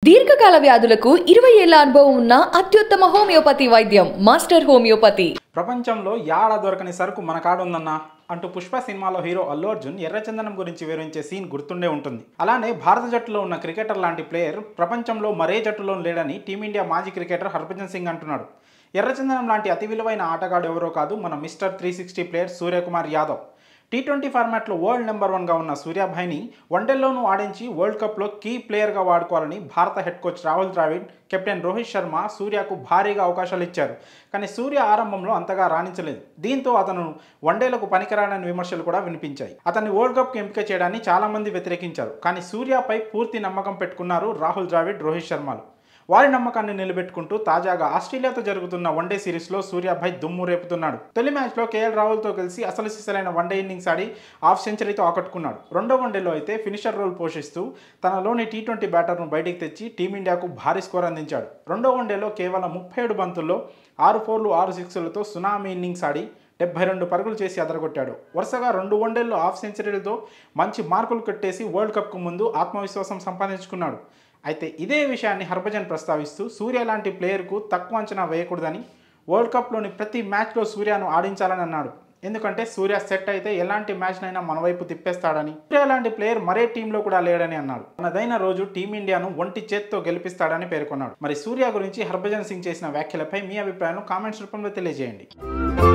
దీర్ఘకాల వ్యాధులకు ఇరవై ఏళ్ల అనుభవం ఉన్న అత్యుత్తమ హోమియోపతి వైద్యం మాస్టర్ హోమియోపతి ప్రపంచంలో యాడ దొరకని సరుకు మన కాడ ఉందన్నా అంటూ పుష్ప సినిమాలో హీరో అల్లు అర్జున్ ఎర్రచందనం గురించి వివరించే సీన్ గుర్తుండే ఉంటుంది అలానే భారత జట్టులో ఉన్న క్రికెటర్ లాంటి ప్లేయర్ ప్రపంచంలో మరే జట్టులో లేడని టీమిండియా మాజీ క్రికెటర్ హర్భజన్ సింగ్ అంటున్నాడు ఎర్రచందనం లాంటి అతి విలువైన ఆటగాడు ఎవరో కాదు మన mister three sixty player Suryakumar Yadav T twenty ఫార్మాట్లో వరల్డ్ నెంబర్ వన్గా ఉన్న సూర్యాభాయ్ని వన్డేల్లోనూ ఆడించి వరల్డ్ కప్లో కీ ప్లేయర్గా వాడుకోవాలని భారత head coach Rahul Dravid captain Rohit Sharma సూర్యకు భారీగా అవకాశాలు ఇచ్చారు కానీ సూర్య ఆరంభంలో అంతగా రాణించలేదు దీంతో అతను వన్డేలకు పనికిరాడని విమర్శలు కూడా వినిపించాయి అతన్ని వరల్డ్ కప్కి ఎంపిక చేయడాన్ని చాలామంది వ్యతిరేకించారు కానీ సూర్యపై పూర్తి నమ్మకం పెట్టుకున్నారు రాహుల్ ద్రావిడ్ రోహిత్ శర్మలు వారి నమ్మకాన్ని నిలబెట్టుకుంటూ తాజాగా ఆస్ట్రేలియాతో జరుగుతున్న వన్డే సిరీస్లో సూర్యాభాయ్ దుమ్ము రేపుతున్నాడు తొలి మ్యాచ్లో కేఎల్ రాహుల్తో కలిసి అసలు సిసలైన వన్డే ఇన్నింగ్స్ ఆడి హాఫ్ సెంచరీతో ఆకట్టుకున్నాడు రెండో వన్డేలో అయితే ఫినిషర్ రోల్ పోషిస్తూ తనలోని టీ ట్వంటీ బ్యాటర్ను బయటికి తెచ్చి టీమిండియాకు భారీ స్కోర్ అందించాడు రెండో వన్డేలో కేవలం ముప్పై ఏడు బంతుల్లో ఆరు ఫోర్లు ఆరు సిక్స్లతో సునామీ ఇన్నింగ్స్ ఆడి డెబ్బై రెండు పరుగులు చేసి అదరగొట్టాడు వరుసగా రెండు వన్డేల్లో హాఫ్ సెంచరీలతో మంచి మార్కులు కట్టేసి వరల్డ్ కప్కు ముందు ఆత్మవిశ్వాసం సంపాదించుకున్నాడు అయితే ఇదే విషయాన్ని హర్భజన్ ప్రస్తావిస్తూ సూర్య లాంటి ప్లేయర్కు తక్కువ అంచనా వేయకూడదని వరల్డ్ కప్లోని ప్రతి మ్యాచ్లో సూర్యను ఆడించాలని అన్నాడు ఎందుకంటే సూర్య సెట్ అయితే ఎలాంటి మ్యాచ్నైనా మన వైపు తిప్పేస్తాడని సూర్య లాంటి ప్లేయర్ మరే టీంలో కూడా లేడని అన్నాడు తనదైన రోజు టీమిండియాను ఒంటి చేత్తో గెలిపిస్తాడని పేర్కొన్నాడు మరి సూర్య గురించి హర్భజన్ సింగ్ చేసిన వ్యాఖ్యలపై మీ అభిప్రాయం కామెంట్స్ రూపంలో తెలియజేయండి